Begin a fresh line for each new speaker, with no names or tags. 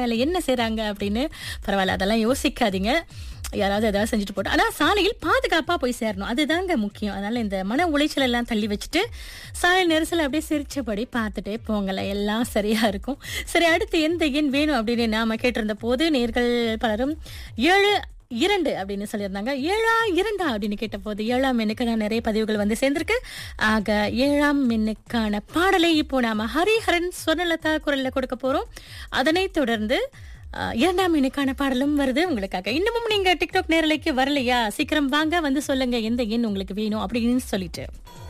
இல்ல என்ன செய்றாங்க அப்படின்னு பரவாயில்ல அதெல்லாம் யோசிக்காதீங்க யாராவது ஏதாவது செஞ்சுட்டு போட்டோம் ஆனா சாலையில் பாதுகாப்பா போய் சேரணும் அதுதாங்க முக்கியம் அதனால இந்த மன உளைச்சல் எல்லாம் தள்ளி வச்சுட்டு சாலை நெரிசல் அப்படியே சிரிச்சபடி பார்த்துட்டே போங்களேன் எல்லாம் சரியா இருக்கும் சரி அடுத்து எந்த எண் வேணும் அப்படின்னு நாம கேட்டிருந்த போது நேர்கள் பலரும் ஏழு இரண்டு அப்படின்னு சொல்லியிருந்தாங்க ஏழா இரண்டா அப்படின்னு கேட்ட போது ஏழாம் எண்ணுக்கு தான் நிறைய பதிவுகள் வந்து சேர்ந்திருக்கு ஆக ஏழாம் எண்ணுக்கான பாடலை இப்போ நாம ஹரிஹரன் சுவர்ணலதா குரல்ல கொடுக்க போறோம் அதனைத் தொடர்ந்து அஹ், இரண்டாம் எண்ணுக்கான பாடலும் வருது உங்களுக்காக இன்னமும் நீங்க டிக்டாக் நேரலைக்கு வரலையா சீக்கிரம் வாங்க வந்து சொல்லுங்க எந்த எண் உங்களுக்கு வேணும் அப்படின்னு சொல்லிட்டு